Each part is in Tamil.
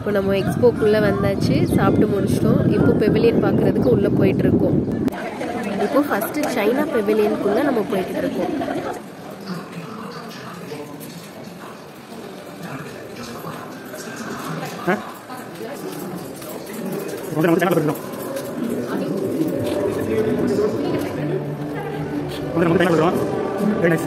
இப்போ நம்ம எக்ஸ்போக்குள்ளே வந்தாச்சு சாப்பிட்டு முடிச்சிட்டோம் இப்போ பெவிலியன் பார்க்குறதுக்கு உள்ளே போயிட்டு இருக்கோம் இப்போ ஃபஸ்ட்டு சைனா பெவிலியனுக்குள்ளே நம்ம போய்கிட்டு இருக்கோம் வந்து நம்ம சேனல் போயிருந்தோம் வந்து நம்ம சேனல் போயிருந்தோம் வெரி நைஸ்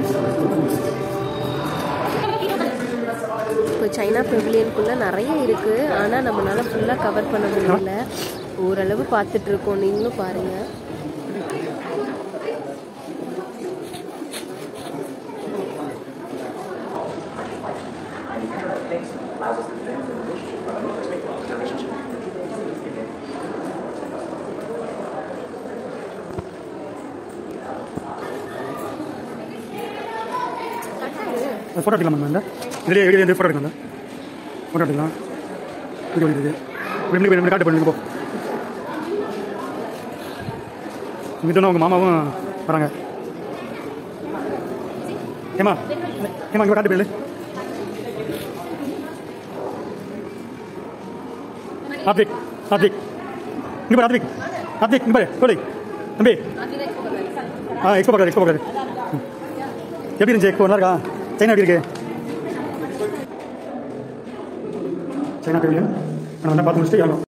இப்போ சைனா பெவிலியனுக்குள்ளே நிறைய இருக்குது ஆனால் நம்மளால ஃபுல்லாக கவர் பண்ண முடியல ஓரளவு பார்த்துட்டு இருக்கோம் நீங்களும் பாருங்கள் ஃபோட்டோ எடுக்கலாம் இந்த இதுலேயே வீடியோ வந்து ஃபோட்டோ எடுக்கலாம் ஃபோட்டோ எடுக்கலாம் வீடியோ இருக்குது இப்படி இப்படி இப்படி காட்டு பண்ணுங்க போ இங்கிட்ட உங்கள் மாமாவும் வராங்க ஏமா ஏமா இங்கே காட்டு போயிடு ஆத்விக் ஆத்விக் இங்கே பாரு ஆத்விக் ஆத்விக் இங்கே பாரு சொல்லு தம்பி ஆ எக்ஸ்போ பார்க்குறது எக்ஸ்போ பார்க்குறது எப்படி இருந்துச்சு எக்ஸ்போ நல்லா இருக்கா சைனா எப்படி இருக்கு சைனா பெவிலியன் நான் வந்து பார்த்து முடிச்சுட்டு